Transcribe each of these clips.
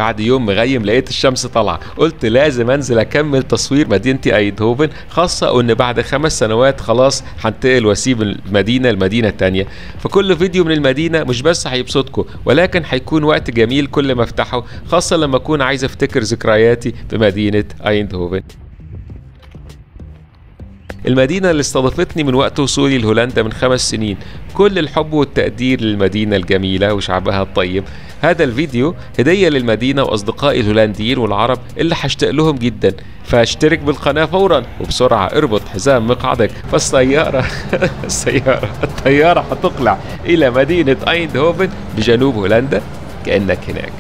بعد يوم مغيم لقيت الشمس طالعه قلت لازم انزل اكمل تصوير مدينتي ايدهوفن خاصه ان بعد خمس سنوات خلاص هنتقل واسيب المدينه لمدينه تانية فكل فيديو من المدينه مش بس هيبسطكم ولكن هيكون وقت جميل كل ما افتحه خاصه لما اكون عايز افتكر ذكرياتي بمدينه ايندهوفن المدينة اللي استضافتني من وقت وصولي لهولندا من خمس سنين كل الحب والتقدير للمدينة الجميلة وشعبها الطيب هذا الفيديو هدية للمدينة وأصدقائي الهولنديين والعرب اللي هشتاق لهم جدا فاشترك بالقناة فورا وبسرعة اربط حزام مقعدك فالسيارة السيارة الطيارة هتقلع إلى مدينة أيندهوفن بجنوب هولندا كأنك هناك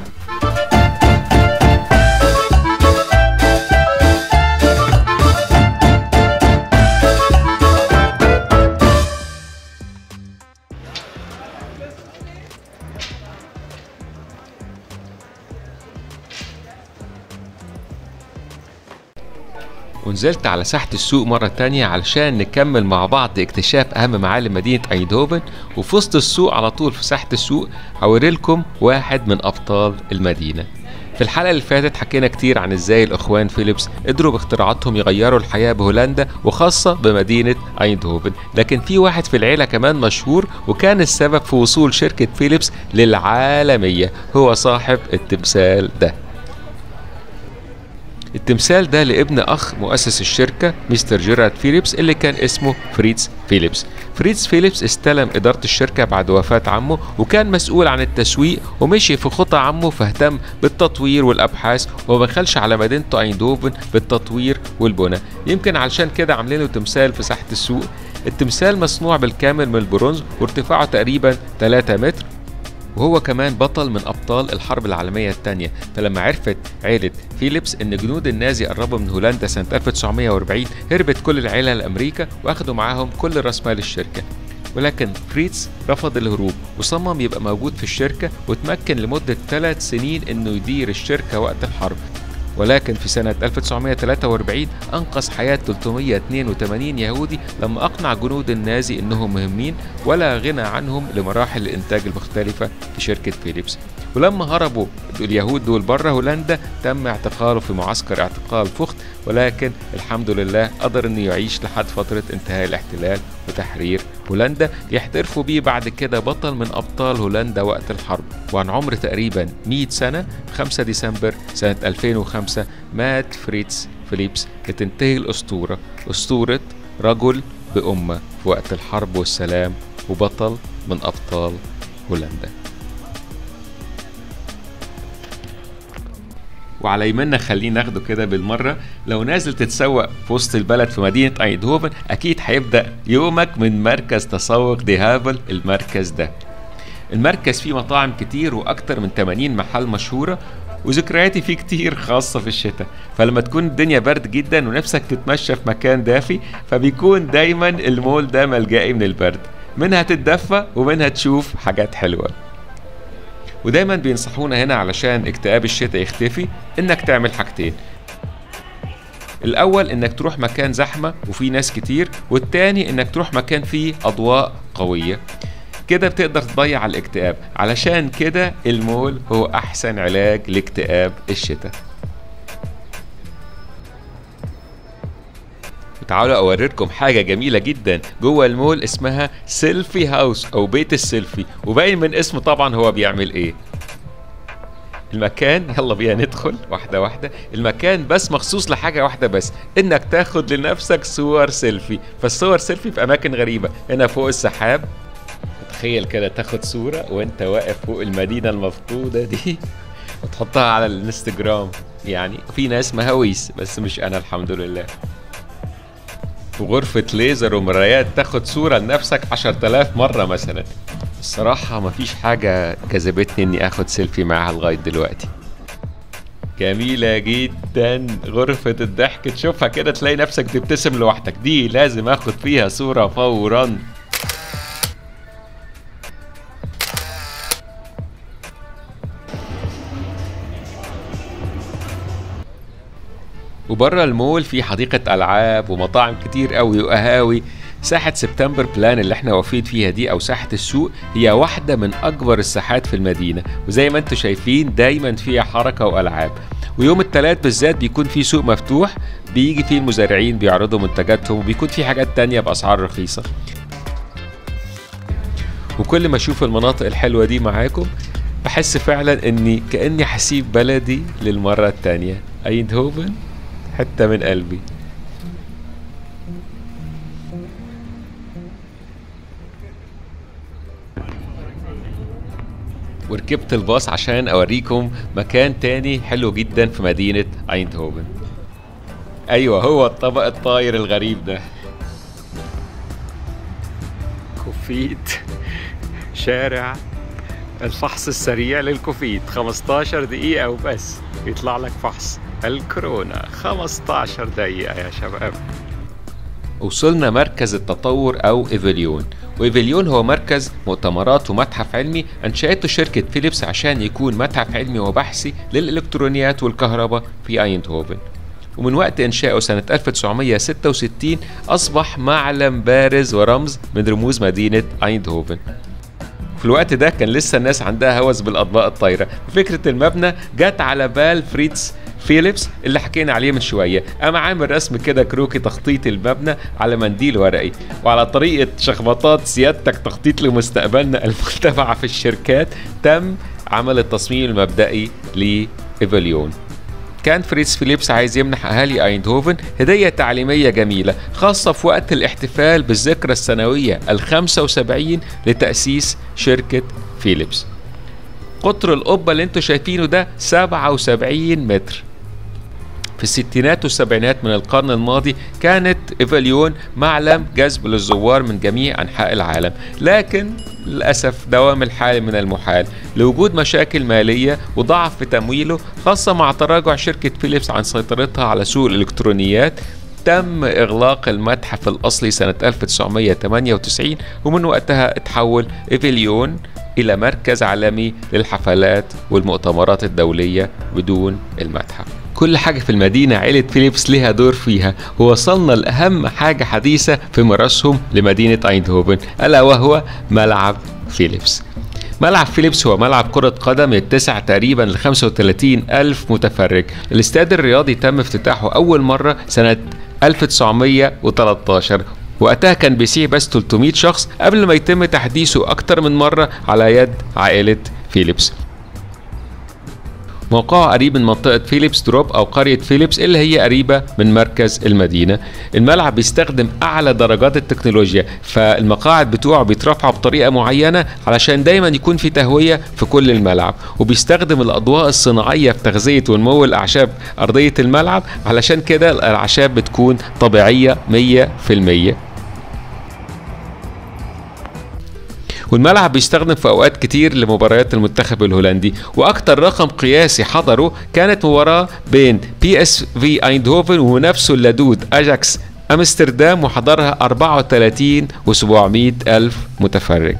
ونزلت على ساحة السوق مرة تانية علشان نكمل مع بعض اكتشاف أهم معالم مدينة أيندهوفن وفي وسط السوق على طول في ساحة السوق هوريلكم واحد من أبطال المدينة في الحلقة اللي فاتت حكينا كتير عن ازاي الأخوان فيليبس قدروا باختراعاتهم يغيروا الحياة بهولندا وخاصة بمدينة أيندهوفن لكن في واحد في العيلة كمان مشهور وكان السبب في وصول شركة فيليبس للعالمية هو صاحب التمثال ده التمثال ده لابن اخ مؤسس الشركه مستر جيرارد فيليبس اللي كان اسمه فريتز فيليبس فريتز فيليبس استلم اداره الشركه بعد وفاه عمه وكان مسؤول عن التسويق ومشي في خطى عمه فاهتم بالتطوير والابحاث وما بخلش على مدينته ايندوفن بالتطوير والبنى يمكن علشان كده عاملين له تمثال في ساحه السوق التمثال مصنوع بالكامل من البرونز وارتفاعه تقريبا 3 متر وهو كمان بطل من أبطال الحرب العالمية الثانية فلما عرفت عيلة فيليبس إن جنود النازي قربوا من هولندا سنة 1940 هربت كل العيلة لأمريكا وأخدوا معاهم كل رأس مال الشركة ولكن فريتز رفض الهروب وصمم يبقى موجود في الشركة وتمكن لمدة ثلاث سنين إنه يدير الشركة وقت الحرب ولكن في سنة 1943 أنقذ حياة 382 يهودي لما أقنع جنود النازي أنهم مهمين ولا غنى عنهم لمراحل الإنتاج المختلفة في شركة فيليبس ولما هربوا اليهود دول بره هولندا تم اعتقاله في معسكر اعتقال فخت ولكن الحمد لله قدر انه يعيش لحد فترة انتهاء الاحتلال وتحرير هولندا يحترفوا بيه بعد كده بطل من ابطال هولندا وقت الحرب وعن عمر تقريبا 100 سنة 5 ديسمبر سنة 2005 مات فريتز فيليبس لتنتهي الاسطورة اسطورة رجل بأمة في وقت الحرب والسلام وبطل من أبطال هولندا وعلى يمنا خلينا ناخده كده بالمرة لو نازل تتسوق في وسط البلد في مدينة ايندهوفن أكيد هيبدأ يومك من مركز تسوق دي هافل المركز ده المركز فيه مطاعم كتير وأكتر من 80 محل مشهورة وذكرياتي فيه كتير خاصة في الشتاء فلما تكون الدنيا برد جدا ونفسك تتمشى في مكان دافي فبيكون دايما المول ده ملجئي من البرد منها تتدفى ومنها تشوف حاجات حلوة ودايما بينصحونا هنا علشان اكتئاب الشتاء يختفي انك تعمل حاجتين الاول انك تروح مكان زحمه وفيه ناس كتير والتاني انك تروح مكان فيه اضواء قويه كده بتقدر تضيع الاكتئاب علشان كده المول هو احسن علاج لاكتئاب الشتاء تعالوا اوريكم حاجه جميله جدا جوه المول اسمها سيلفي هاوس او بيت السيلفي وباين من اسمه طبعا هو بيعمل ايه المكان يلا بينا ندخل واحده واحده المكان بس مخصوص لحاجه واحده بس انك تاخد لنفسك صور سيلفي فالصور سيلفي في اماكن غريبه هنا فوق السحاب تخيل كده تاخد صوره وانت واقف فوق المدينه المفقوده دي وتحطها على الانستجرام يعني في ناس مهاويس بس مش انا الحمد لله وغرفة ليزر ومرايات تاخد صورة لنفسك عشر تلاف مرة مثلا الصراحة مفيش حاجة جذبتني اني اخد سيلفي معاها لغاية دلوقتي جميلة جدا غرفة الضحك تشوفها كده تلاقي نفسك تبتسم لوحدك دي لازم اخد فيها صورة فورا وبره المول في حديقة ألعاب ومطاعم كتير قوي وقهاوي ساحة سبتمبر بلان اللي احنا واقفين فيها دي او ساحة السوق هي واحدة من اكبر الساحات في المدينة وزي ما انتم شايفين دايما فيها حركة والعاب ويوم الثلاث بالذات بيكون في سوق مفتوح بيجي فيه المزارعين بيعرضوا منتجاتهم وبيكون في حاجات تانية بأسعار رخيصة وكل ما اشوف المناطق الحلوة دي معاكم بحس فعلا اني كأني حسيب بلدي للمرة التانية ايندهوفن حتة من قلبي وركبت الباص عشان اوريكم مكان تاني حلو جدا في مدينة ايندهوفن ايوه هو الطبق الطاير الغريب ده كوفيت شارع الفحص السريع للكوفيد 15 دقيقة وبس يطلع لك فحص الكورونا 15 دقيقة يا شباب وصلنا مركز التطور أو إيفليون وإيفليون هو مركز مؤتمرات ومتحف علمي أنشأته شركة فيليبس عشان يكون متحف علمي وبحثي للإلكترونيات والكهرباء في أيندهوفن ومن وقت إنشائه سنة 1966 أصبح معلم بارز ورمز من رموز مدينة أيندهوفن في الوقت ده كان لسه الناس عندها هوس بالاطباق الطايره فكره المبنى جت على بال فريتز فيليبس اللي حكينا عليه من شويه قام عامل رسم كده كروكي تخطيط المبنى على منديل ورقي وعلى طريقه شخبطات سيادتك تخطيط لمستقبلنا المتبعه في الشركات تم عمل التصميم المبدئي لإيفاليون كان فريتز فيليبس عايز يمنح أهالي أيندهوفن هدية تعليمية جميلة خاصة في وقت الاحتفال بالذكرى السنوية ال 75 لتأسيس شركة فيليبس قطر القبة اللي انتوا شايفينه ده 77 متر في الستينات والسبعينات من القرن الماضي كانت إيفاليون معلم جذب للزوار من جميع أنحاء العالم لكن للأسف دوام الحال من المحال لوجود مشاكل مالية وضعف في تمويله خاصة مع تراجع شركة فيليبس عن سيطرتها على سوق الإلكترونيات تم إغلاق المتحف الأصلي سنة 1998 ومن وقتها اتحول إيفيليون إلى مركز عالمي للحفلات والمؤتمرات الدولية بدون المتحف كل حاجة في المدينة عيلة فيليبس لها دور فيها ووصلنا لأهم حاجة حديثة في مراسهم لمدينة أيندهوفن ألا وهو ملعب فيليبس ملعب فيليبس هو ملعب كرة قدم يتسع تقريبا ل 35 ألف متفرج الاستاد الرياضي تم افتتاحه أول مرة سنة 1913 وقتها كان بيسيع بس 300 شخص قبل ما يتم تحديثه أكتر من مرة على يد عائلة فيليبس موقعه قريب من منطقة فيليبس دروب أو قرية فيليبس اللي هي قريبة من مركز المدينة الملعب بيستخدم أعلى درجات التكنولوجيا فالمقاعد بتوعه بيترفعوا بطريقة معينة علشان دايما يكون في تهوية في كل الملعب وبيستخدم الأضواء الصناعية في تغذية ونمو الأعشاب أرضية الملعب علشان كده الأعشاب بتكون طبيعية 100% والملعب بيستخدم في اوقات كتير لمباريات المنتخب الهولندي واكتر رقم قياسي حضره كانت مباراه بين بي اس في ايندهوفن ومنافسه اللدود اجاكس امستردام وحضرها 34 و700 الف متفرج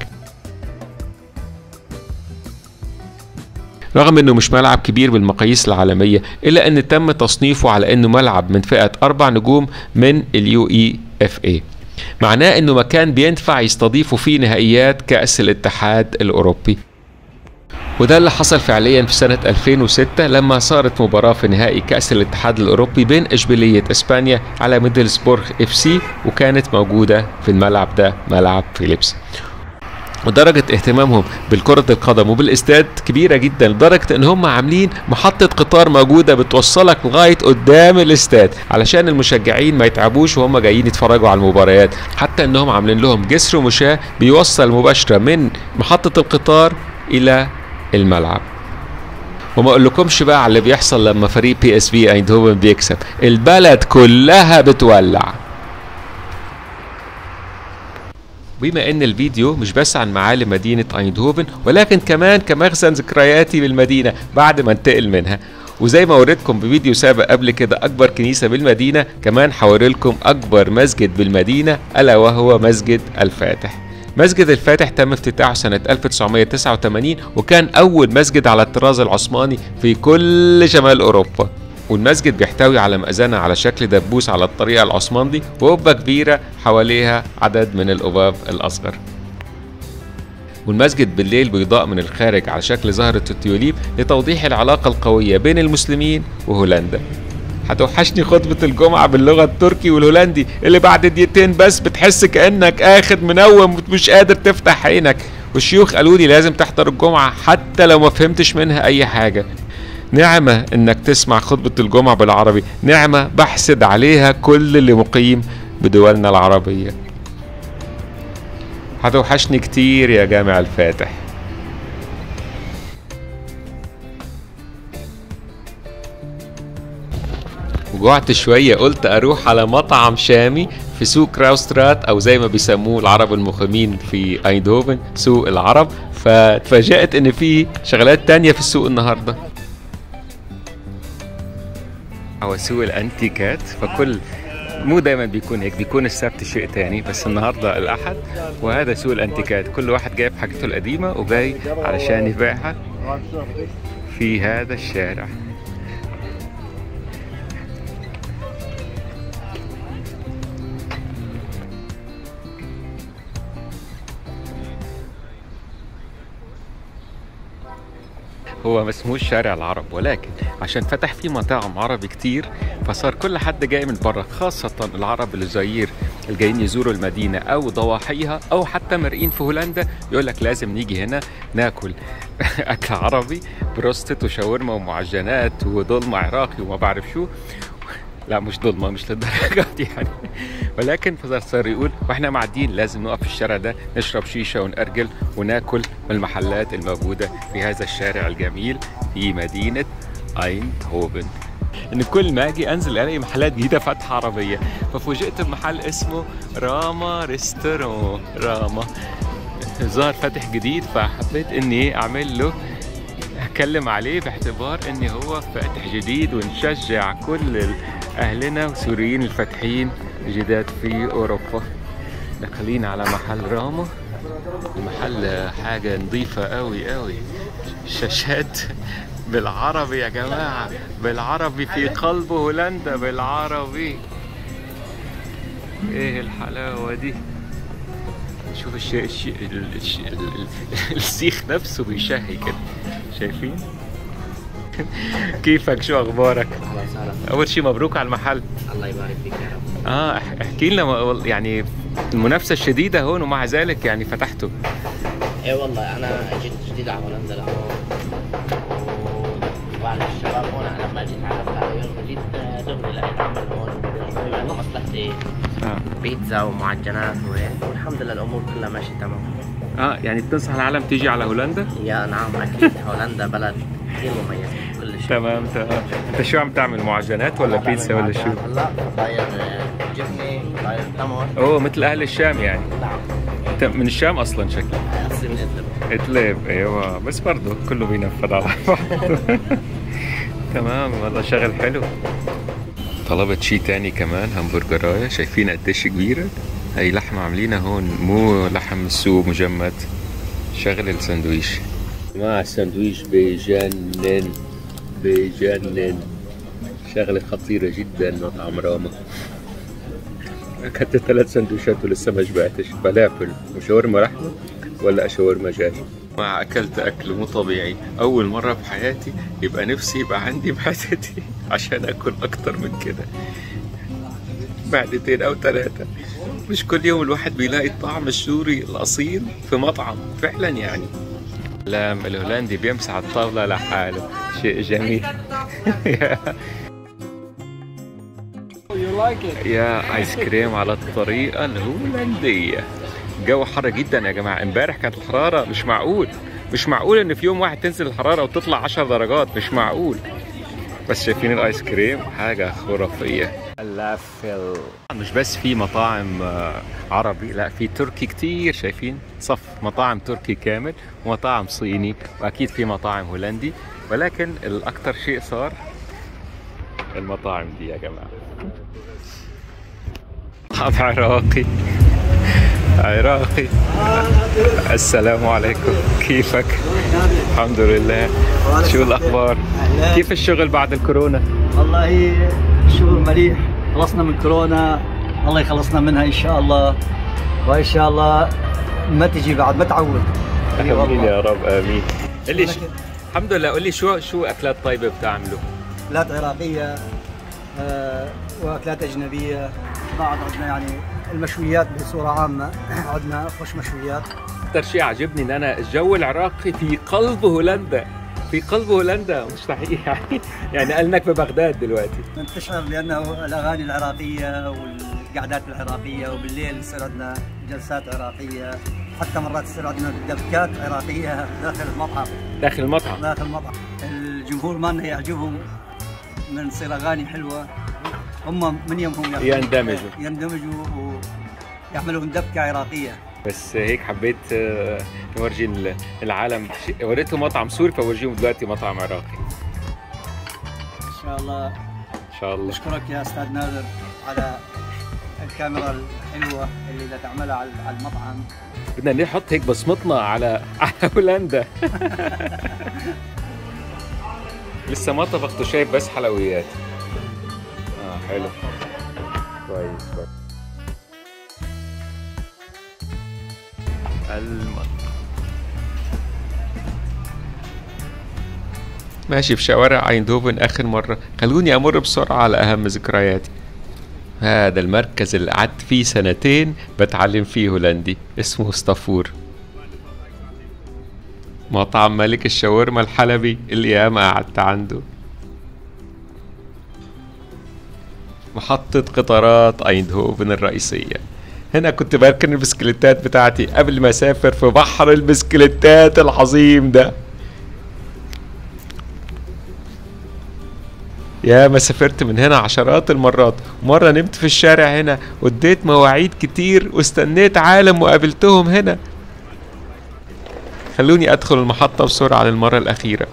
رغم انه مش ملعب كبير بالمقاييس العالميه الا ان تم تصنيفه على انه ملعب من فئه اربع نجوم من اليو اي اف اي معناه انه مكان بينفع يستضيفوا فيه نهائيات كأس الاتحاد الأوروبي وده اللي حصل فعليا في سنة 2006 لما صارت مباراة في نهائي كأس الاتحاد الأوروبي بين إشبيلية إسبانيا على ميدلسبورغ اف سي وكانت موجودة في الملعب ده ملعب فيليبس ودرجة اهتمامهم بالكرة القدم وبالاستاد كبيرة جدا لدرجة ان هم عاملين محطة قطار موجودة بتوصلك لغاية قدام الاستاد علشان المشجعين ما يتعبوش وهم جايين يتفرجوا على المباريات حتى انهم عاملين لهم جسر مشاة بيوصل مباشرة من محطة القطار الى الملعب وما اقولكمش بقى على اللي بيحصل لما فريق بي اس في ايندهوفن بيكسب البلد كلها بتولع بما ان الفيديو مش بس عن معالم مدينة ايندهوفن ولكن كمان كمخزن ذكرياتي بالمدينة بعد ما انتقل منها وزي ما وريتكم بفيديو سابق قبل كده اكبر كنيسة بالمدينة كمان هوري لكم اكبر مسجد بالمدينة الا وهو مسجد الفاتح مسجد الفاتح تم افتتاحه سنة 1989 وكان أول مسجد على الطراز العثماني في كل شمال أوروبا والمسجد بيحتوي على مأذنة على شكل دبوس على الطريقة العثماني وقبة كبيرة حواليها عدد من القباب الأصغر والمسجد بالليل بيضاء من الخارج على شكل زهرة التيوليب لتوضيح العلاقة القوية بين المسلمين وهولندا هتوحشني خطبة الجمعة باللغة التركي والهولندي اللي بعد دقيقتين بس بتحس كأنك آخد منوم ومش قادر تفتح عينك والشيوخ قالوا لي لازم تحضر الجمعة حتى لو ما فهمتش منها أي حاجة نعمة إنك تسمع خطبة الجمعة بالعربي نعمة بحسد عليها كل اللي مقيم بدولنا العربية هتوحشني كتير يا جامع الفاتح وجعت شوية قلت أروح على مطعم شامي في سوق كراوسترات أو زي ما بيسموه العرب المقيمين في أيندهوفن سوق العرب فتفاجأت إن في شغلات تانية في السوق النهاردة هو سوق الأنتيكات فكل مو دايما بيكون هيك بيكون السبت شيء تاني بس النهارده الاحد وهذا سوق الانتيكات كل واحد جايب حاجته القديمه وجاي علشان يبيعها في هذا الشارع هو ما اسمهوش شارع العرب ولكن عشان فتح فيه مطاعم عربي كتير فصار كل حد جاي من بره خاصة العرب الجزائر الجايين يزوروا المدينة أو ضواحيها أو حتى مرئين في هولندا يقول لك لازم نيجي هنا ناكل أكل عربي بروستت وشاورما ومعجنات وضلمة عراقي وما بعرف شو لا مش ضلمه مش للدرجه دي يعني ولكن صار يقول واحنا معديين لازم نقف في الشارع ده نشرب شيشه ونأرجل وناكل من المحلات الموجوده في هذا الشارع الجميل في مدينه ايندهوفن ان كل ما اجي انزل الاقي محلات جديده فاتحه عربيه ففوجئت بمحل اسمه راما ريستورون راما ظهر فاتح جديد فحبيت اني اعمل له اتكلم عليه باعتبار ان هو فاتح جديد ونشجع كل اهلنا وسوريين الفاتحين جداد في اوروبا داخلين على محل راما المحل حاجة نظيفة قوي قوي شاشات بالعربي يا جماعة بالعربي في قلب هولندا بالعربي ايه الحلاوة دي شوف الشيء الشيء السيخ نفسه بيشهي كده شايفين كيفك شو اخبارك اهلا وسهلا اول شيء مبروك على المحل الله يبارك فيك يا رب اه اح- احكي لنا م- يعني المنافسه الشديده هون ومع ذلك يعني فتحته اي والله انا جيت جديد على هولندا لهون وبعد الشباب هون لما جيت تعرفت عليهم فجيت آه، دغري لقيت عمل هون بما انه مصلحتي اه بيتزا ومعجنات وهيك والحمد لله الامور كلها ماشيه تمام اه يعني بتنصح العالم تيجي على هولندا يا نعم اكيد هولندا بلد كثير مميز بكل شيء تمام تمام انت شو عم تعمل معجنات ولا أنا بعمل بيتزا ولا شو معجنات هلا فطاير آه، جبنه فطاير تمر اوه مثل اهل الشام يعني نعم انت من الشام اصلا شكلك اصلي من ادلب اتلب ايوه بس برضه كله بينفذ على بعضه تمام والله شغل حلو طلبت شي تاني كمان همبرجرايه شايفين قديش كبيره هي لحمة عاملينها هون مو لحم السوق مجمد شغل السندويش ما السندويش بيجنن بيجنن شغلة خطيرة جدا مطعم راما اكلت ثلاث سندويشات ولسه ما شبعتش فلافل وشاورما لحمة ولا شاورما جاي ما اكلت اكل مو طبيعي اول مرة في حياتي يبقى نفسي يبقى عندي معدتي عشان اكل اكتر من كده معدتين او ثلاثة مش كل يوم الواحد بيلاقي الطعم السوري الاصيل في مطعم فعلا يعني لام الهولندي بيمسح الطاولة لحاله شيء جميل يا ايس كريم على الطريقة الهولندية الجو حر جدا يا جماعة امبارح كانت الحرارة مش معقول مش معقول ان في يوم واحد تنزل الحرارة وتطلع 10 درجات مش معقول بس شايفين الايس كريم حاجة خرافية الافل مش بس في مطاعم آه، عربي لا في تركي كتير شايفين صف مطاعم تركي كامل ومطاعم صيني واكيد في مطاعم هولندي ولكن الاكثر شيء صار المطاعم دي يا جماعة مطعم عراقي عراقي السلام عليكم كيفك الحمد لله شو الاخبار كيف الشغل بعد الكورونا والله شغل مليح خلصنا من كورونا الله يخلصنا منها ان شاء الله وان شاء الله ما تجي بعد ما تعود امين يا رب امين قل لي شو- الحمد لله قول لي شو شو اكلات طيبه بتعملوا اكلات عراقيه آه، واكلات اجنبيه بعض عندنا يعني المشويات بصوره عامه عندنا خش مشويات اكثر شيء عجبني ان انا الجو العراقي في قلب هولندا في قلب هولندا مستحيل يعني يعني قالنك ببغداد دلوقتي من تشعر بانه الاغاني العراقيه والقعدات العراقيه وبالليل يصير عندنا جلسات عراقيه حتى مرات يصير عندنا دبكات عراقيه داخل المطعم داخل المطعم داخل المطعم الجمهور مالنا يعجبهم من تصير اغاني حلوه هم من يومهم ياخذون- يندمجوا. يندمجوا ويعملوا دبكه عراقيه بس هيك حبيت آه، نورجي ال- العالم شيء- وريتهم مطعم سوري فورجيهم دلوقتي مطعم عراقي ان شاء الله ان شاء الله نشكرك يا استاذ نادر على الكاميرا الحلوه اللي تعملها على على المطعم بدنا نحط هيك بصمتنا على على هولندا لسه ما طبختوا شايف بس حلويات اه حلو كويس كويس المطعم ماشي في شوارع ايندهوفن اخر مره خلوني امر بسرعه على اهم ذكرياتي هذا المركز اللي قعدت فيه سنتين بتعلم فيه هولندي اسمه اسطافور مطعم ملك الشاورما الحلبي اللي ياما قعدت عنده محطة قطارات ايندهوفن الرئيسية هنا كنت بركن البسكليتات بتاعتي قبل ما اسافر في بحر البسكليتات العظيم ده يا ما سافرت من هنا عشرات المرات مرة نمت في الشارع هنا واديت مواعيد كتير واستنيت عالم وقابلتهم هنا خلوني ادخل المحطة بسرعة للمرة الأخيرة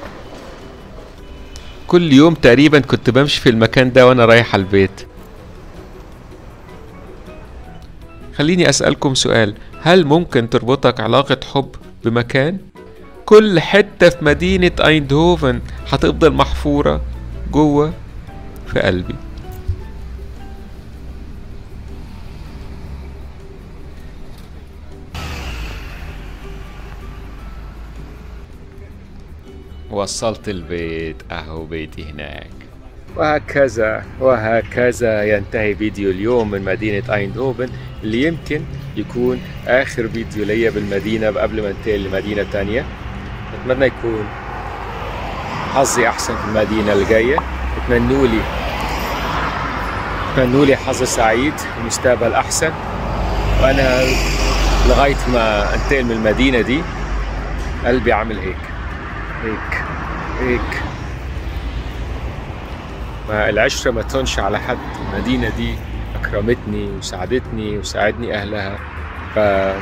كل يوم تقريبا كنت بمشي في المكان ده وانا رايح البيت خليني أسألكم سؤال هل ممكن تربطك علاقة حب بمكان؟ كل حتة في مدينة أيندهوفن هتفضل محفورة جوه في قلبي وصلت البيت اهو بيتي هناك وهكذا وهكذا ينتهي فيديو اليوم من مدينة ايندهوفن اللي يمكن يكون اخر فيديو ليا بالمدينة قبل ما انتقل لمدينة تانية اتمنى يكون حظي احسن في المدينة الجاية اتمنوا لي اتمنوا لي حظ سعيد ومستقبل احسن وانا لغاية ما انتقل من المدينة دي قلبي عامل هيك هيك هيك ما العشرة ما تهونش على حد المدينة دي أكرمتني وساعدتني وساعدني أهلها ف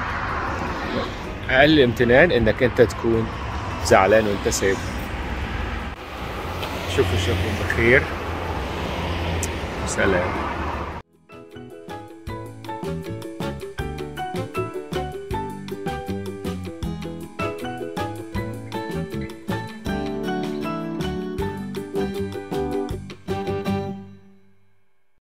أقل امتنان إنك أنت تكون زعلان وأنت سايبها شوفوا شوفوا بخير سلام